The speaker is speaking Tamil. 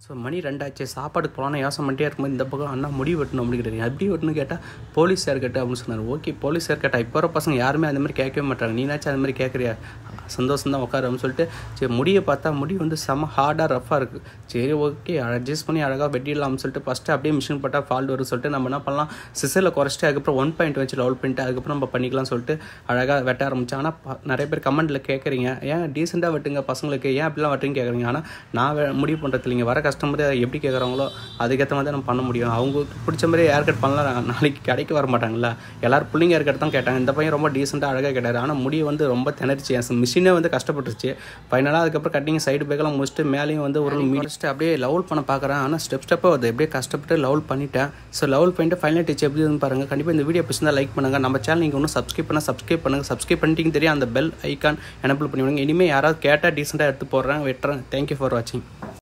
ஸோ மணி ரெண்டாச்சு சாப்பாடுக்கு போகலான்னு யோசனை பண்ணிட்டே இருக்கும்போது இந்த பக்கம் அண்ணா முடி வெட்டணும் அப்படிங்கிறது எப்படி வெட்டணும் கேட்டால் போலீஸ் சார் கேட்ட அப்படின்னு சொன்னார் ஓகே போலீஸ் சார் கேட்டால் இப்போ வர பசங்க யாருமே அந்த மாதிரி கேட்கவே மாட்டாங்க நீனாச்சும் அந்த மாதிரி கேட்குறியா சந்தோஷம் தான் உட்காரு அப்படின்னு சொல்லிட்டு சரி முடியை பார்த்தா முடி வந்து செம்ம ஹார்டாக ரஃபாக இருக்குது சரி ஓகே அட்ஜஸ்ட் பண்ணி அழகாக வெட்டிடலாம்னு சொல்லிட்டு ஃபஸ்ட்டு அப்படியே மிஷின் போட்டால் ஃபால்ட் வரும் சொல்லிட்டு நம்ம என்ன பண்ணலாம் சிசரில் குறைச்சிட்டு அதுக்கப்புறம் ஒன் பாயிண்ட் வச்சு லெவல் பண்ணிட்டு அதுக்கப்புறம் நம்ம பண்ணிக்கலாம் சொல்லிட்டு அழகாக வெட்ட ஆரம்பித்தேன் ஆனால் ப- நிறைய பேர் கமெண்ட்டில் கேட்குறீங்க ஏன் டீசெண்டாக வெட்டுங்க பசங்களுக்கு ஏன் அப்படிலாம் வெட்டுங்க கேட்குறீங்க ஆனால் நான் வே- முடிவு பண்ணுறது இல்லைங்க வர கஸ்டமர் எப்படி கேட்குறாங்களோ அதுக்கேற்ற மாதிரி தான் நம்ம பண்ண முடியும் அவங்களுக்கு பிடிச்ச மாதிரி ஹேர் கட் பண்ணலாம் நாளைக்கு கடைக்கு வர மாட்டாங்களா எல்லாரும் பிள்ளைங்க ஹேர் கட் தான் கேட்டாங்க இந்த பையன் ரொம்ப டீசெண்டாக அழகாக கேட்டார் ஆனால் முடி வந்து ரொம்ப திணறிச்சு என் மிஷினே வந்து கஷ்டப்பட்டுருச்சு ஃபைனலாக அதுக்கப்புறம் கட்டிங் சைடு பேக்கெல்லாம் முடிச்சுட்டு மேலேயும் வந்து ஒரு முடிச்சுட்டு அப்படியே லெவல் பண்ண பார்க்குறேன் ஆனால் ஸ்டெப் ஸ்டெப்பாக வருது எப்படியே கஷ்டப்பட்டு லெவல் பண்ணிட்டேன் ஸோ லெவல் பண்ணிட்டு ஃபைனல் டச் எப்படி இருக்குன்னு பாருங்கள் கண்டிப்பாக இந்த வீடியோ பிடிச்சிருந்தா லைக் பண்ணுங்கள் நம்ம சேனல் நீங்கள் இன்னும் சப்ஸ்கிரைப் பண்ணால் சப்ஸ்கிரைப் பண்ணுங்கள் சப்ஸ்கிரைப் பண்ணிட்டீங்க தெரியும் அந்த பெல் ஐக்கான் எனபிள் பண்ணி விடுங்க இனிமேல் யாராவது கேட்டால் டீசெண்டாக எடுத்து போடுறேன் வெட்டுறேன் தேங்க்யூ ஃபார் வாட்சிங்